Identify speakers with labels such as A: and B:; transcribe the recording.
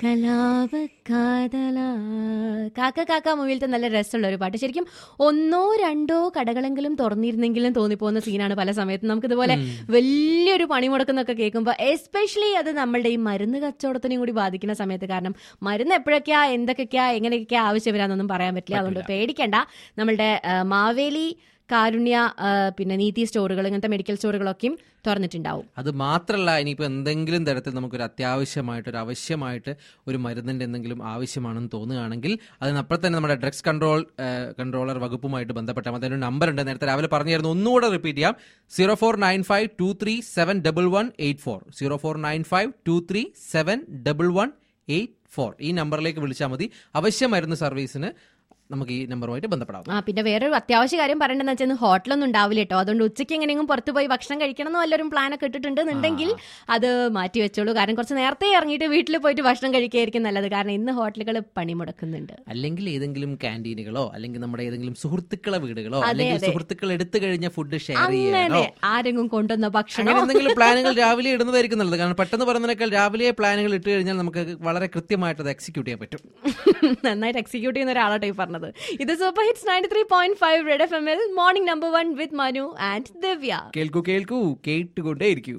A: കലാപ കാതല കാക്ക കാക്ക മൂവിയിലത്തെ നല്ല രസമുള്ള ഒരു പാട്ട് ശരിക്കും ഒന്നോ രണ്ടോ കടകളെങ്കിലും തുറന്നിരുന്നെങ്കിലും തോന്നിപ്പോകുന്ന സീനാണ് പല സമയത്തും നമുക്ക് ഇതുപോലെ വലിയൊരു പണിമുടക്കുന്നൊക്കെ കേൾക്കുമ്പോൾ എസ്പെഷ്യലി അത് നമ്മളുടെ ഈ മരുന്ന് കച്ചവടത്തിനെയും കൂടി ബാധിക്കുന്ന സമയത്ത് കാരണം മരുന്ന് എപ്പോഴൊക്കെയാ എന്തൊക്കെയാ എങ്ങനെയൊക്കെയാ ആവശ്യം വരാന്നൊന്നും പറയാൻ പറ്റില്ല അതുകൊണ്ട് പേടിക്കണ്ട നമ്മളുടെ ആ, മാവേലി കാരുണ്യ ആ, പിന്നെ നീതി സ്റ്റോറുകൾ ഇങ്ങനത്തെ മെഡിക്കൽ സ്റ്റോറുകളൊക്കെയും തുറന്നിട്ടുണ്ടാവും
B: അത് മാത്രമല്ല ഇനിയിപ്പോൾ എന്തെങ്കിലും തരത്തിൽ നമുക്കൊരു അത്യാവശ്യമായിട്ട് ഒരു ആവശ്യമായിട്ട് ഒരു മരുന്നിന്റെ എന്തെങ്കിലും ആവശ്യമാണെന്ന് തോന്നുകയാണെങ്കിൽ അതിന് അപ്പോൾ തന്നെ നമ്മുടെ ഡ്രഗ്സ് കൺട്രോൾ കൺട്രോളർ വകുപ്പുമായിട്ട് ബന്ധപ്പെട്ടാൽ മതി അതിന് നമ്പർ ഉണ്ട് നേരത്തെ രാവിലെ പറഞ്ഞായിരുന്നു ഒന്നുകൂടെ റിപ്പീറ്റ് ചെയ്യാം zero four nine five two three seven double one eight four zero four nine five two three seven double one eight four ഈ നമ്പറിലേക്ക് വിളിച്ചാൽ മതി അവശ്യ മരുന്ന് സർവീസിന് നമുക്ക് ഈ നമ്പറുമായിട്ട് ബന്ധപ്പെടാം
A: ആ പിന്നെ വേറൊരു അത്യാവശ്യ കാര്യം പറയേണ്ടതെന്ന് വെച്ചാൽ ഹോട്ടലൊന്നും ഉണ്ടാവില്ല കേട്ടോ അതുകൊണ്ട് ഉച്ചയ്ക്ക് എങ്ങനെയെങ്കിലും പുറത്ത് പോയി ഭക്ഷണം കഴിക്കണം എന്ന് വല്ലൊരു പ്ലാൻ ഒക്കെ ഇട്ടിട്ടുണ്ടെന്നുണ്ടെങ്കിൽ അത് മാറ്റി വെച്ചോളൂ കാരണം കുറച്ച് നേരത്തെ ഇറങ്ങിയിട്ട് വീട്ടിൽ പോയിട്ട് ഭക്ഷണം കഴിക്കുകയായിരിക്കും നല്ലത് കാരണം ഇന്ന് ഹോട്ടലുകൾ പണിമുടക്കുന്നുണ്ട്
B: അല്ലെങ്കിൽ ഏതെങ്കിലും ക്യാൻറ്റീനുകളോ അല്ലെങ്കിൽ നമ്മുടെ ഏതെങ്കിലും സുഹൃത്തുക്കളെ വീടുകളോ അല്ലെങ്കിൽ സുഹൃത്തുക്കൾ എടുത്തു കഴിഞ്ഞ ഫുഡ് ഷെയർ ചെയ്യാനോ
A: അങ്ങനെ ആരെങ്കിലും കൊണ്ടുവന്ന ഭക്ഷണം
B: അങ്ങനെ എന്തെങ്കിലും പ്ലാനുകൾ രാവിലെ ഇടുന്നതായിരിക്കും നല്ലത് കാരണം പെട്ടെന്ന് പറയുന്നതിനേക്കാൾ രാവിലെ പ്ലാനുകൾ ഇട്ട് കഴിഞ്ഞാൽ നമുക്ക് വളരെ കൃത്യമായിട്ട് അത് എക്സിക്യൂട്ട് ചെയ്യാൻ പറ്റും
A: നന്നായിട്ട് എക്സിക്യൂട്ട് ചെയ്യുന്ന ഒരാളാട്ടോ ഈ പറഞ്ഞത് ഇത് super hits ninety three point five red F M L morning number one with Manu and Divya
B: കേൾക്കൂ കേൾക്കൂ കേട്ടുകൊണ്ടേയിരിക്കൂ